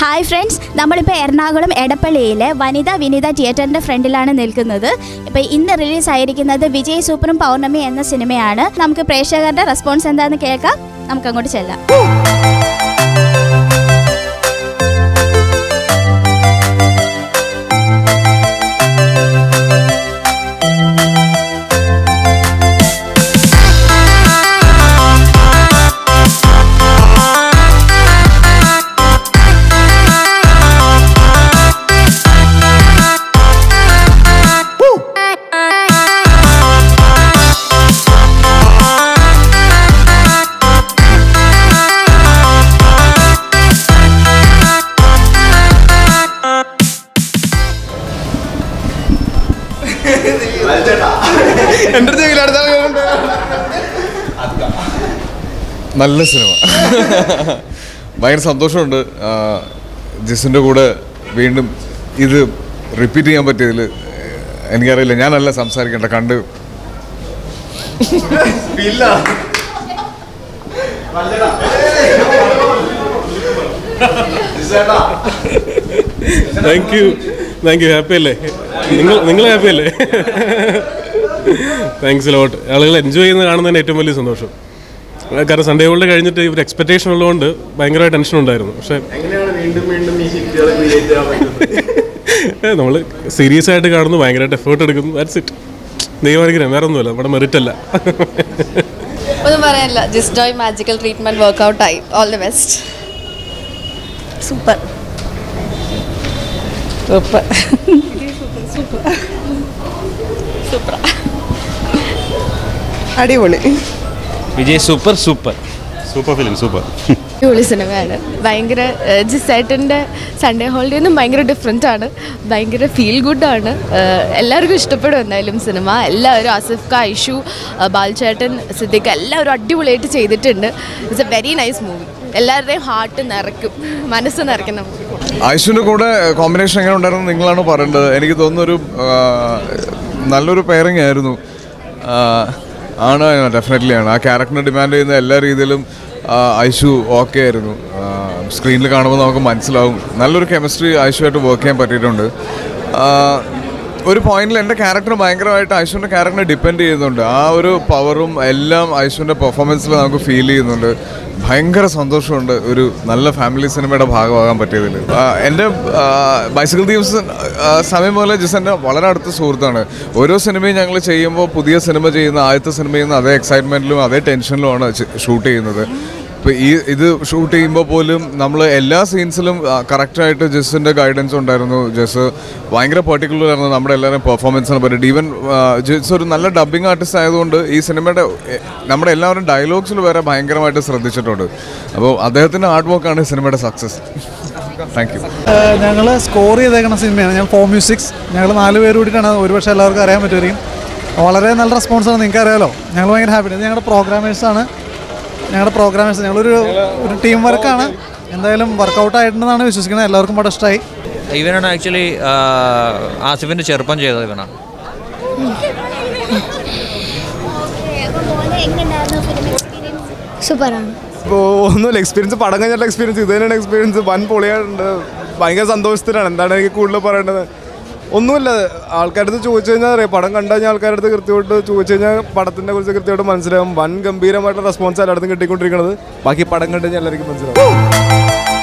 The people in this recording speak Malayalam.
ഹായ് ഫ്രണ്ട്സ് നമ്മളിപ്പോൾ എറണാകുളം എടപ്പള്ളിയിലെ വനിത വിനിത തിയേറ്ററിൻ്റെ ഫ്രണ്ടിലാണ് നിൽക്കുന്നത് ഇപ്പോൾ ഇന്ന് റിലീസ് ആയിരിക്കുന്നത് വിജയ് സൂപ്പറും പൗർണമി എന്ന സിനിമയാണ് നമുക്ക് പ്രേക്ഷകരുടെ റെസ്പോൺസ് എന്താണെന്ന് കേൾക്കാം നമുക്ക് അങ്ങോട്ട് ചെല്ലാം എന്റെ ചെവിയിൽ അടുത്ത ആൾ കേറുന്നുണ്ട്. നല്ല സിനിമ ഭയങ്കര സന്തോഷമുണ്ട് ആ, ജിസിൻ്റെ കൂടെ വീണ്ടും ഇത് റിപ്പീറ്റ് ചെയ്യാൻ പറ്റിയതിൽ എനിക്കറിയില്ല ഞാനല്ല സംസാരിക്കേണ്ട കണ്ട് thank you thank you happy അല്ലേ നിങ്ങൾ നിങ്ങൾ ഹാപ്പി അല്ലേ താങ്ക്സ് ലോട്ട് ആളുകൾ എൻജോയ് ചെയ്യുന്ന കാണുന്നതിന് ഏറ്റവും വലിയ സന്തോഷം കാരണം സൺഡേ ഹോളിഡേ കഴിഞ്ഞിട്ട് ഇവർ എക്സ്പെക്ടേഷൻ ഉള്ളതുകൊണ്ട് ഭയങ്കരമായ ടെൻഷൻ ഉണ്ടായിരുന്നു പക്ഷേ എങ്ങനെയാണ് വീണ്ടും വീണ്ടും ഈ ഹിറ്റുകൾ ക്രിയേറ്റ് ചെയ്യാൻ പറ്റുന്നത് നമ്മൾ സീരിയസ് ആയിട്ട് കാണുന്നു ഭയങ്കരമായിട്ട് എഫേർട്ട് എടുക്കുന്നു ദാറ്റ്സ് ഇറ്റ് ദൈവാനുഗ്രഹം വേറെ ഒന്നുമല്ല നമ്മുടെ മെറിറ്റ് അല്ല ഒന്നും പറയാനില്ല Jis Joy magical treatment work out ആയി all the best super super അടിപൊളി Vijay super super super film super അടിപൊളി സിനിമയാണ് ഭയങ്കര ജിസേട്ടൻ്റെ സൺഡേ ഹോളിഡേ ഒന്നും ഭയങ്കര ഡിഫറെൻ്റ് ആണ് ഭയങ്കര ഫീൽ ഗുഡാണ് എല്ലാവർക്കും ഇഷ്ടപ്പെടും എന്തായാലും സിനിമ എല്ലാവരും ആസിഫ് ഖാ ഐഷു ഏഹ് ബാൽചേട്ടൻ സിദ്ദിഖ് എല്ലാവരും അടിപൊളിയായിട്ട് ചെയ്തിട്ടുണ്ട് it's a very nice movie എല്ലാവരുടെയും ഹാർട്ട് നിറയ്ക്കും മനസ്സ് നിറയ്ക്കുന്ന മൂവി ഐശ്വൻ്റെ കൂടെ കോമ്പിനേഷൻ എങ്ങനെ ഉണ്ടായിരുന്നു നിങ്ങളാണ് പറയേണ്ടത് എനിക്ക് തോന്നുന്നൊരു ആ, നല്ലൊരു പെയറിങ് ആയിരുന്നു ആ, ആണ് ഡെഫിനറ്റ്ലി ആണ് ആ ക്യാരക്ടറിനെ ഡിമാൻഡ് ചെയ്യുന്ന എല്ലാ രീതിയിലും ആ, ഐശു ഓക്കെ ആയിരുന്നു സ്ക്രീനിൽ കാണുമ്പോൾ നമുക്ക് മനസ്സിലാവും നല്ലൊരു കെമിസ്ട്രി ഐശുവായിട്ട് വർക്ക് ചെയ്യാൻ പറ്റിയിട്ടുണ്ട് ആ, ഒരു പോയിന്റിൽ എൻ്റെ ക്യാരക്ടർ ഭയങ്കരമായിട്ട് ഐശ്വൻ്റെ ക്യാരക്ടറിനെ ഡിപ്പെൻഡ് ചെയ്യുന്നുണ്ട് ആ ഒരു പവറും എല്ലാം ഐശ്വൻ്റെ പെർഫോമൻസിൽ നമുക്ക് ഫീൽ ചെയ്യുന്നുണ്ട് ഭയങ്കര സന്തോഷമുണ്ട് ഒരു നല്ല ഫാമിലി സിനിമയുടെ ഭാഗമാകാൻ പറ്റിയതിൽ ആ, എൻ്റെ ബൈസിക്കിൾ തീംസ് സമയം പോലെ ജിസൻ്റെ വളരെ അടുത്ത സുഹൃത്താണ് ഓരോ സിനിമയും ഞങ്ങൾ ചെയ്യുമ്പോൾ പുതിയ സിനിമ ചെയ്യുന്ന ആദ്യത്തെ സിനിമ ചെയ്യുന്ന അതേ എക്സൈറ്റ്മെൻറ്റിലും അതേ ടെൻഷനിലുമാണ് ഷൂട്ട് ചെയ്യുന്നത് ഇപ്പോൾ ഈ ഇത് ഷൂട്ട് ചെയ്യുമ്പോൾ പോലും നമ്മൾ എല്ലാ സീൻസിലും കറക്റ്റായിട്ട് ജസ്സിൻ്റെ ഗൈഡൻസ് ഉണ്ടായിരുന്നു ജസ് ഭയങ്കര പെർട്ടിക്കുലർ ആയിരുന്നു നമ്മുടെ എല്ലാവരും പെർഫോമൻസിനെ പറ്റിയിട്ട് ഈവൻ ജസ് ഒരു നല്ല ഡബ്ബിംഗ് ആർട്ടിസ്റ്റ് ആയതുകൊണ്ട് ഈ സിനിമയുടെ എ, നമ്മുടെ എല്ലാവരും ഡയലോഗ്സിൽ വരെ ഭയങ്കരമായിട്ട് ശ്രദ്ധിച്ചിട്ടുണ്ട് അപ്പോൾ അദ്ദേഹത്തിൻ്റെ ഹാർഡ് വർക്കാണ് ഈ സിനിമയുടെ സക്സസ് താങ്ക് യു ഞങ്ങൾ സ്കോർ ചെയ്തേക്കുന്ന സിനിമയാണ് ഞങ്ങൾ ഫോർ മ്യൂസിക്സ് ഞങ്ങൾ നാല് പേര് കൂടിയിട്ടാണ് ഒരുപക്ഷെ എല്ലാവർക്കും അറിയാൻ പറ്റുമായിരിക്കും വളരെ നല്ല റെസ്പോൺസാണ് നിങ്ങൾക്ക് അറിയാലോ ഞങ്ങൾ ഭയങ്കര ഹാപ്പി ഇത് ഞങ്ങളുടെ പ്രോഗ്രാമേഴ്സാണ് ഞങ്ങളുടെ പ്രോഗ്രാമേഴ്സ് ഞങ്ങളൊരു ഒരു ടീം വർക്കാണ് എന്തായാലും വർക്കൗട്ട് ആയിട്ടുണ്ടെന്നാണ് വിശ്വസിക്കുന്നത് എല്ലാവർക്കും വളരെ ഇഷ്ടമായി ഇവനാണ് ആക്ച്വലി ആസിഫിന്റെ ചെറുപ്പം ചെയ്തത് ഇവനാണ് സൂപ്പറാണ് ഇപ്പോൾ ഒന്നുമില്ല എക്സ്പീരിയൻസ് പടം കഴിഞ്ഞിട്ടുള്ള എക്സ്പീരിയൻസ് ഇത് തന്നെയാണ് എക്സ്പീരിയൻസ് വൻ പൊളിയായിട്ടുണ്ട് ഭയങ്കര സന്തോഷത്തിലാണ് എന്താണ് എനിക്ക് കൂടുതൽ പറയേണ്ടത് ഒന്നുമില്ല ആൾക്കാരുടെ അടുത്ത് ചോദിച്ചു കഴിഞ്ഞാൽ അറിയാം പടം കണ്ടു കഴിഞ്ഞാൽ ആൾക്കാരുടെ അടുത്ത് കൃത്യമായിട്ട് ചോദിച്ചു കഴിഞ്ഞാൽ പടത്തിനെ കുറിച്ച് കൃത്യമായിട്ട് മനസ്സിലാവും വൻ ഗംഭീരമായിട്ടുള്ള റെസ്പോൺസ് എല്ലായിടത്തും കിട്ടിക്കൊണ്ടിരിക്കുന്നത് ബാക്കി പടം കണ്ടു കഴിഞ്ഞാൽ എല്ലാവർക്കും മനസ്സിലാവും